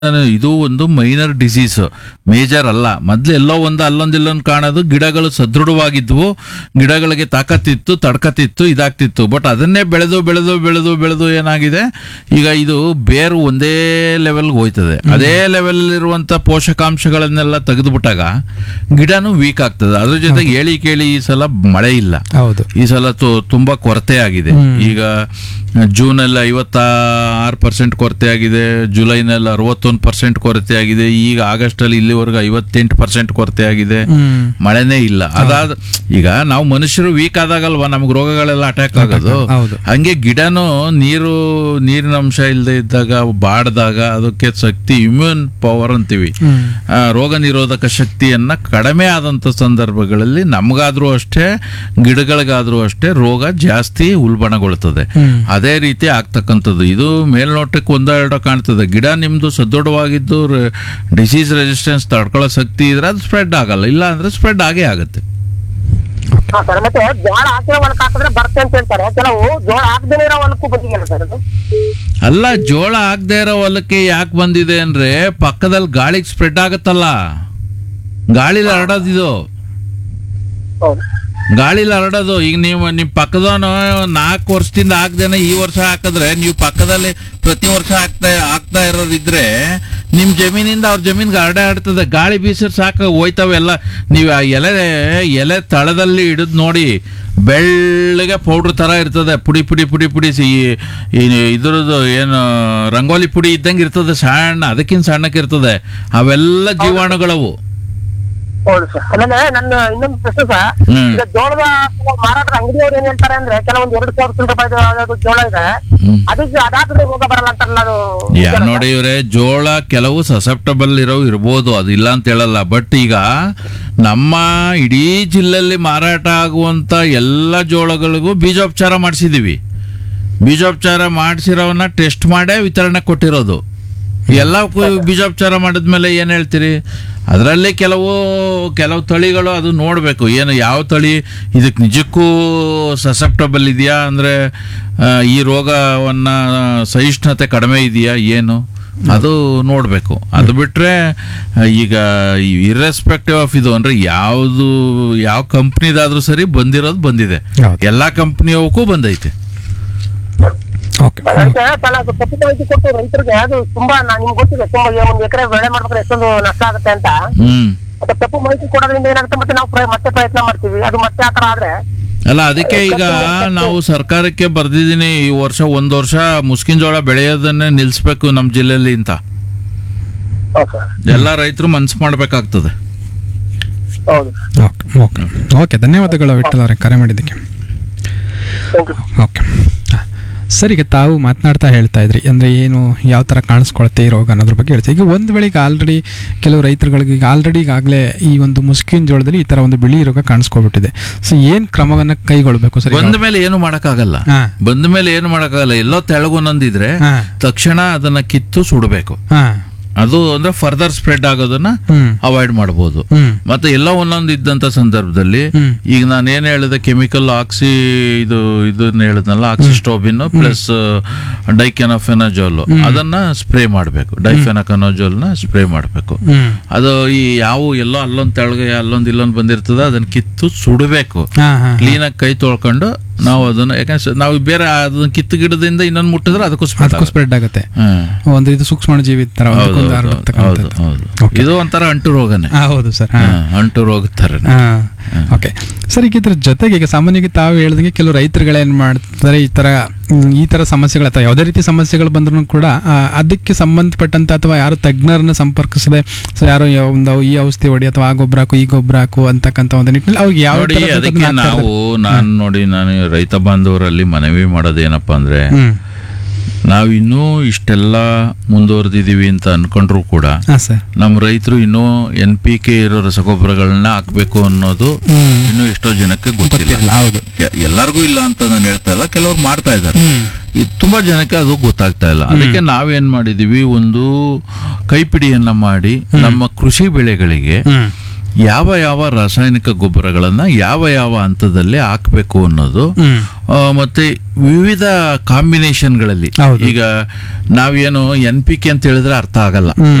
ಇದು ಒಂದು minor disease major ಅಲ್ಲ ಮೊದ್ಲು ಎಲ್ಲೋ ಒಂದು ಅಲ್ಲೊಂದು ಇಲ್ಲೊಂದು ಕಾಣೋದು ಗಿಡಗಳು ಸದೃಢವಾಗಿದ್ವು ಗಿಡಗಳಿಗೆ ತಾಕತ್ತಿತ್ತು ತಡ್ಕತ್ತಿತ್ತು ಇದಾಗ್ತಿತ್ತು ಬಟ್ ಅದನ್ನೇ ಬೆಳೆದು ಬೆಳೆದು ಬೆಳೆದು ಬೆಳೆದು ಏನಾಗಿದೆ ಈಗ ಇದು ಬೇರು ಒಂದೇ ಲೆವೆಲ್ಗೆ ಹೋಯ್ತದೆ ಅದೇ ಲೆವೆಲ್ ಇರುವಂತ ಪೋಷಕಾಂಶಗಳನ್ನೆಲ್ಲ ತೆಗೆದುಬಿಟ್ಟಾಗ ಗಿಡನೂ ವೀಕ್ ಆಗ್ತದೆ ಅದ್ರ ಜೊತೆಗೆ ಹೇಳಿ ಕೇಳಿ ಈ ಸಲ ಮಳೆ ಇಲ್ಲ ಹೌದು ಈ ಸಲ ತು- ತುಂಬಾ ಕೊರತೆ ಆಗಿದೆ ಈಗ ಜೂನ್ ಅಲ್ಲಿ ಐವತ್ತ ಆರು ಪರ್ಸೆಂಟ್ ಕೊರತೆ ಆಗಿದೆ ಜುಲೈನಲ್ಲಿ ಅರವತ್ತೊಂದು ಪರ್ಸೆಂಟ್ ಕೊರತೆ ಆಗಿದೆ ಈಗ ಆಗಸ್ಟ್ ಅಲ್ಲಿ ಇಲ್ಲಿವರೆಗೂ ಐವತ್ತೆಂಟು ಪರ್ಸೆಂಟ್ ಕೊರತೆ ಆಗಿದೆ ಹ್ಮ್ ಮಳೆನೇ ಇಲ್ಲ ಅದಾದ ಈಗ ನಾವು ಮನುಷ್ಯರು ವೀಕ್ ಆದಾಗಲ್ವಾ ನಮ್ಗೆ ರೋಗಗಳೆಲ್ಲ ಅಟ್ಯಾಕ್ ಆಗೋದು ಹೌದು. ಹಂಗೆ ಗಿಡನು ನೀರು ನೀರಿನ ಅಂಶ ಇಲ್ಲದೆ ಇದ್ದಾಗ ಬಾಡ್ದಾಗ ಅದಕ್ಕೆ ಶಕ್ತಿ ಇಮ್ಯೂನ್ ಪವರ್ ಅಂತೀವಿ ಹ್ಮ್ ಆ, ರೋಗ ನಿರೋಧಕ ಶಕ್ತಿಯನ್ನ ಕಡಿಮೆ ಆದಂತ ಸಂದರ್ಭಗಳಲ್ಲಿ ನಮಗಾದ್ರೂ ಅಷ್ಟೇ ಗಿಡಗಳಿಗಾದ್ರೂ ಅಷ್ಟೇ ರೋಗ ಜಾಸ್ತಿ ಉಲ್ಬಣಗೊಳ್ತದೆ ಹ್ಮ್ ಅದೇ ರೀತಿ ಆಗ್ತಕ್ಕಂಥದ್ದು ಇದು ಮೇಲ್ನೋಟಕ್ಕೆ ಒಂದೆರಡು ಕಾಣ್ತದೆ ಗಿಡ ನಿಮ್ದು ಸದೃಢವಾಗಿದ್ದು ಡಿಸೀಸ್ ರೆಸಿಸ್ಟೆನ್ಸ್ ತಡ್ಕೊಳ್ಳೋ ಶಕ್ತಿ ಇದ್ರೆ ಅದು ಸ್ಪ್ರೆಡ್ ಆಗಲ್ಲ ಇಲ್ಲ ಅಂದ್ರೆ ಸ್ಪ್ರೆಡ್ ಆಗೇ ಆಗುತ್ತೆ ಹಾ ಸರ್ ಮತ್ತೆ ಜೋಳ ಹಾಕಿರೋ ಹೊಲಕ್ಕೆ ಹಾಕಿದ್ರೆ ಬರುತ್ತೆ ಅಂತ ಹೇಳ್ತಾರೆ ಕೆಲವು ಜೋಳ ಹಾಕ್ದೇನೆ ಇರೋ ಹೊಲಕ್ಕೂ ಬಂದಿದೆಯಲ್ಲ ಸರ್ ಅದು ಅಲ್ಲ ಜೋಳ ಆಗದೆ ಇರೋ ಹೊಲಕ್ಕೆ ಯಾಕೆ ಬಂದಿದೆ ಅಂದ್ರೆ ಪಕ್ಕದಲ್ಲಿ ಗಾಳಿಗೆ ಸ್ಪ್ರೆಡ್ ಆಗುತ್ತಲ್ಲ ಗಾಳಿಲಿ ಹರಡೋದಿದು ಹೌದು ಗಾಳಿಲಿ ಹರಡೋದು ಈಗ ನೀವು ನಿಮ್ ಪಕ್ಕದವನು ನಾಲ್ಕು ವರ್ಷದಿಂದ ಹಾಕ್ದೇನೆ ಈ ವರ್ಷ ಹಾಕಿದ್ರೆ ನೀವು ಪಕ್ಕದಲ್ಲಿ ಪ್ರತಿ ವರ್ಷ ಹಾಕ್ತಾ ಹಾಕ್ತಾ ಇರೋದಿದ್ರೆ ನಿಮ್ ಜಮೀನಿಂದ ಅವ್ರ ಜಮೀನ್ಗೆ ಹರಡೆ ಹರಡ್ತದೆ ಗಾಳಿ ಬೀಸಿರ್ ಸಾಕು ಹೋಯ್ತವೆ ಎಲ್ಲ ನೀವು ಆ ಎಲೆ ಎಲೆ ತಳದಲ್ಲಿ ಹಿಡಿದು ನೋಡಿ ಬೆಳ್ಳಗೆ ಪೌಡ್ರ್ ತರ ಇರ್ತದೆ ಪುಡಿ ಪುಡಿ ಪುಡಿ ಪುಡಿ ಸಿ- ಈ ಇದ್ರದ್ದು ಏನು ರಂಗೋಲಿ ಪುಡಿ ಇದ್ದಂಗೆ ಇರ್ತದೆ ಸಣ್ಣ ಅದಕ್ಕಿಂತ ಸಣ್ಣಕ್ಕೆ ಇರ್ತದೆ ಅವೆಲ್ಲ ಜೀವಾಣುಗಳವು ಹೌದು ಸರ್ ಆಮೇಲೆ ನನ್ನ ಇನ್ನೊಂದು ಪ್ರಶ್ನೆ ಸರ್ ಹ್ಮ್ ಈಗ ಜೋಳದ ಮಾರಾಟದ ಅಂಗಡಿಯವ್ರು ಏನ್ ಹೇಳ್ತಾರೆ ಅಂದ್ರೆ ಕೆಲವೊಂದು ಎರಡು ಸಾವಿರ ರೂಪಾಯಿ ಯಾವ್ದು ಜೋಳ ಇದೆ ಹ್ಮ್ ಅದಕ್ಕೆ ಅದಾದ್ರೆ ರೋಗ ಬರಲ್ಲ ಅಂತಾರಲ್ಲ ಅದು ಯಾ ನೋಡಿ ಇವ್ರೆ ಜೋಳ ಕೆಲವು ಸಸೆಪ್ಟಬಲ್ ಇರೋ ಇರ್ಬೋದು ಅದು ಇಲ್ಲ ಅಂತ ಹೇಳಲ್ಲ ಬಟ್ ಈಗ ನಮ್ಮ ಇಡೀ ಜಿಲ್ಲೆಯಲ್ಲಿ ಮಾರಾಟ ಆಗುವಂತ ಎಲ್ಲ ಜೋಳಗಳಿಗೂ ಬೀಜೋಪಚಾರ ಮಾಡಿಸಿದೀವಿ ಬೀಜೋಪಚಾರ ಮಾಡಿಸಿರೋವನ್ನ ಟೆಸ್ಟ್ ಮಾಡೇ ವಿತರಣೆ ಕೊಟ್ಟಿರೋದು ಎಲ್ಲ ಬೀಜೋಪಚಾರ ಮಾಡಿದ್ಮೇಲೆ ಏನ್ ಹೇಳ್ತೀರಿ ಅದರಲ್ಲಿ ಕೆಲವು ಕೆಲವು ತಳಿಗಳು ಅದು ನೋಡಬೇಕು ಏನು ಯಾವ ತಳಿ ಇದಕ್ಕೆ ನಿಜಕ್ಕೂ ಸಸೆಪ್ಟಬಲ್ ಇದೆಯಾ ಅಂದ್ರೆ ಆ, ಈ ರೋಗವನ್ನ ಸಹಿಷ್ಣುತೆ ಕಡಿಮೆ ಇದೆಯಾ ಏನು ಅದು ನೋಡಬೇಕು ಅದು ಬಿಟ್ರೆ ಆ, ಈಗ ಇರ್ರೆಸ್ಪೆಕ್ಟಿವ್ ಆಫ್ ಇದು ಅಂದ್ರೆ ಯಾವುದು ಯಾವ ಕಂಪ್ನಿದಾದ್ರೂ ಸರಿ ಬಂದಿರೋದು ಬಂದಿದೆ ಹೌದು ಎಲ್ಲಾ ಕಂಪ್ನಿಯವಕ್ಕೂ ಬಂದೈತೆ ಓಕೆ ಅದಕ್ಕೆ ತಲ ಅದು ತಪ್ಪು ಮಾಹಿತಿ ಕೊಟ್ಟು ರೈತರಿಗೆ ಅದು ತುಂಬಾ ನಾ- ನಿಮ್ಗೆ ಗೊತ್ತಿದೆ ತುಂಬಾ ಈ ಒಂದು ಎಕರೆ ಬೆಳೆ ಮಾಡ್ಬೇಕಾದ್ರೆ ಎಷ್ಟೊಂದು ನಷ್ಟ ಆಗುತ್ತೆ ಅಂತ ಹ್ಮ್ ಅದು ತಪ್ಪು ಮಾಹಿತಿ ಕೊಡೋದ್ರಿಂದ ಏನಾಗುತ್ತೆ ಮತ್ತೆ ನಾವು ಪ್ರಯ- ಮತ್ತೆ ಪ್ರಯತ್ನ ಮಾಡ್ತೀವಿ ಅದು ಮತ್ತೆ ಆತರ ಆದ್ರೆ ಅಲ್ಲ ಅದಕ್ಕೆ ಈಗ ನಾವು ಸರ್ಕಾರಕ್ಕೆ ಬರ್ದಿದ್ದೀನಿ ಈ ವರ್ಷ ಒಂದ್ ವರ್ಷ ಮುಸ್ಕಿನ ಜೋಳ ಬೆಳೆಯೋದನ್ನೇ ನಿಲ್ಸ್ಬೇಕು ನಮ್ಮ ಜಿಲ್ಲೆಯಲ್ಲಿ ಅಂತ ಹೌದು ಸರ್ ಎಲ್ಲ ರೈತರು ಮನ್ಸು ಮಾಡ್ಬೇಕಾಗ್ತದೆ ಹೌದು ಓಕೆ ಓಕೆ ಓಕೆ ಧನ್ಯವಾದಗಳು ವಿಠಲ್ ಅವರೇ ಕರೆ ಮಾಡಿದ್ದಕ್ಕೆ ಥ್ಯಾಂಕ್ ಯು ಓಕೆ ಸರ್ ಈಗ ತಾವು ಮಾತನಾಡ್ತಾ ಹೇಳ್ತಾ ಇದ್ರಿ ಅಂದರೆ ಏನು ಯಾವ ಥರ ಕಾಣಿಸ್ಕೊಳುತ್ತೆ ಈ ರೋಗ ಅನ್ನೋದ್ರ ಬಗ್ಗೆ ಹೇಳ್ತೀವಿ ಈಗ ಒಂದು ವೇಳೆ ಈಗ ಆಲ್ರೆಡಿ ಕೆಲವು ರೈತರುಗಳಿಗೆ ಈಗ ಆಲ್ರೆಡಿ ಈಗಾಗಲೇ ಈ ಒಂದು ಮುಸ್ಕಿನ್ ಜೋಳದಲ್ಲಿ ಈ ಥರ ಒಂದು ಬಿಳಿ ರೋಗ ಕಾಣಿಸ್ಕೊಬಿಟ್ಟಿದೆ ಸೊ ಏನು ಕ್ರಮವನ್ನು ಕೈಗೊಳ್ಳಬೇಕು ಸರ್ ಬಂದ ಮೇಲೆ ಏನು ಮಾಡಕ್ಕಾಗಲ್ಲ ಹಾಂ ಬಂದ ಮೇಲೆ ಏನು ಮಾಡಕ್ಕಾಗಲ್ಲ ಎಲ್ಲೋ ತೆಳಗುನೊಂದಿದ್ರೆ ಹಾಂ ತಕ್ಷಣ ಅದನ್ನ ಕಿತ್ತು ಸುಡಬೇಕು ಹಾಂ ಅದು ಅಂದ್ರೆ ಫರ್ದರ್ ಸ್ಪ್ರೆಡ್ ಆಗೋದನ್ನ ಹ್ಞೂ ಅವಾಯ್ಡ್ ಮಾಡಬಹುದು ಹ್ಞೂ ಮತ್ತೆ ಎಲ್ಲ ಒಂದೊಂದು ಇದ್ದಂತ ಸಂದರ್ಭದಲ್ಲಿ ಹ್ಮ್. ಈಗ ನಾನು ಏನ್ ಹೇಳಿದೆ ಕೆಮಿಕಲ್ ಆಕ್ಸಿ ಇದು ಇದನ್ನ ಹೇಳಿದ್ನಲ್ಲ ಆಕ್ಸಿಸ್ಟೋಬಿನ್ ಪ್ಲಸ್ ಡೈಕೆನಫೆನಜೋಲ್ ಅದನ್ನ ಸ್ಪ್ರೇ ಮಾಡಬೇಕು ಡೈಫೆನಕನೋಜೋಲ್ ನ ಸ್ಪ್ರೇ ಮಾಡಬೇಕು ಹ್ಞೂ ಅದು ಈ ಯಾವ ಎಲ್ಲೋ ಅಲ್ಲೊಂದ್ ತೆಳಗೆ ಅಲ್ಲೊಂದ್ ಇಲ್ಲೊಂದ್ ಬಂದಿರ್ತದ ಅದನ್ನ ಕಿತ್ತು ಸುಡಬೇಕು ಹಾಂ ಹಾಂ ಕ್ಲೀನ್ ಆಗಿ ಕೈ ತೊಳ್ಕೊಂಡು ನಾವು ಅದನ್ನ ಯಾಕಂದ್ರೆ ನಾವು ಬೇರೆ ಅದನ್ನ ಕಿತ್ತು ಗಿಡದಿಂದ ಇನ್ನೊಂದ್ ಮುಟ್ಟಿದ್ರೆ ಅದಕ್ಕೂ ಸ್ಪ್ರೆಡ್ ಅದಕ್ಕೂ ಸ್ಪ್ರೆಡ್ ಆಗುತ್ತೆ ಹ್ಮ್ ಒಂದು ಇದು ಸೂಕ್ಷ್ಮ ಜೀವಿ ಥರ ಹೌದು ಒಂದಕ್ಕೊಂದು ಹೌದು, ಹೌದು ಹರಡ್ತಕ್ಕಂಥದ್ದು. ಹೌದು Okay. ಇದು ಒಂಥರ ಅಂಟು ರೋಗನೇ ಆ, ಹೌದು ಸರ್ ಹಾಂ ಹಾ, ಅಂಟು ರೋಗದ ಥರನೇ ಓಕೆ ಸರ್ ಈಗ ಇದ್ರ ಜೊತೆಗೆ ಈಗ ಸಾಮಾನ್ಯವಾಗಿ ತಾವು ಹೇಳಿದಂಗೆ ಕೆಲವು ರೈತರುಗಳೇನು ಮಾಡ್ತಾರೆ ಈ ಥರ ಮ್, ಈ ಥರ ಸಮಸ್ಯೆಗಳು ಅಥವಾ ಯಾವುದೇ ರೀತಿ ಸಮಸ್ಯೆಗಳು ಬಂದ್ರೂ ಕೂಡ ಆ, ಅದಕ್ಕೆ ಸಂಬಂಧಪಟ್ಟಂತ ಅಥವಾ ಯಾರು ತಜ್ಞರನ್ನ ಸಂಪರ್ಕಿಸದೆ ಸೊ ಯಾರೋ ಯಾವ ಒಂದು ಈ ಔಷಧಿ ಹೊಡಿ ಅಥವಾ ಆ ಗೊಬ್ಬರ ಹಾಕು ಈ ಗೊಬ್ಬರ ಹಾಕು ಅಂತಕ್ಕಂಥ ಒಂದು ನಿಟ್ಟಿನಲ್ಲಿ ಅವ್ರಿಗೆ ಯಾವ ನೋಡಿ ಥರ ಅದಕ್ಕೆ ಅದನ್ನ ಹಾಕ್ತಾ ನಾವು ನಾನು ನೋಡಿ ನಾನು ರೈತ ಬಾಂಧವರಲ್ಲಿ ಮನವಿ ಮಾಡೋದೇನಪ್ಪ ಅಂದ್ರೆ ಇದ್ದಾರೆ? ಹ್ಮ್ ನಾವು ಇನ್ನೂ ಇಷ್ಟೆಲ್ಲ ಮುಂದುವರೆದಿದೀವಿ ಅಂತ ಅನ್ಕೊಂಡ್ರು ಕೂಡ ಹಾಂ ಸರ್ ನಮ್ಮ ರೈತರು ಇನ್ನೂ ಎನ್ ಪಿ ಕೆ ಇರೋ ರಸಗೊಬ್ಬರಗಳನ್ನ ಹಾಕ್ಬೇಕು ಅನ್ನೋದು ಹ್ಮ್ ಇನ್ನೂ ಎಷ್ಟೋ ಜನಕ್ಕೆ ಗೊತ್ತಿಲ್ಲ ಗೊತ್ತಿಲ್ಲ ಹೌದು ಎ- ಎಲ್ಲರಿಗೂ ಇಲ್ಲ ಅಂತ ನಾನು ಹೇಳ್ತಾ ಇಲ್ಲ ಕೆಲವ್ರು ಮಾಡ್ತಾ ಇದ್ದಾರೆ ಹ್ಮ್ ಇದು ತುಂಬಾ ಜನಕ್ಕೆ ಅದು ಗೊತ್ತಾಗ್ತಾ ಇಲ್ಲ ಅದಕ್ಕೆ ನಾವೇನ್ ಮಾಡಿದೀವಿ ಒಂದು ಕೈಪಿಡಿಯನ್ನ ಮಾಡಿ ನಮ್ಮ ಕೃಷಿ ಬೆಳೆಗಳಿಗೆ ಹ್ಮ್ ಯಾವ ಯಾವ ರಾಸಾಯನಿಕ ಗೊಬ್ಬರಗಳನ್ನ ಯಾವ ಯಾವ ಹಂತದಲ್ಲಿ ಹಾಕಬೇಕು ಅನ್ನೋದು ಹ್ಮ್ ಆ, ಮತ್ತೆ ವಿವಿಧ ಕಾಂಬಿನೇಷನ್ಗಳಲ್ಲಿ ಹೌದು. ಈಗ ನಾವೇನು ಎನ್ ಪಿ ಕೆ ಅಂತ ಹೇಳಿದ್ರೆ ಅರ್ಥ ಆಗಲ್ಲ ಹ್ಮ್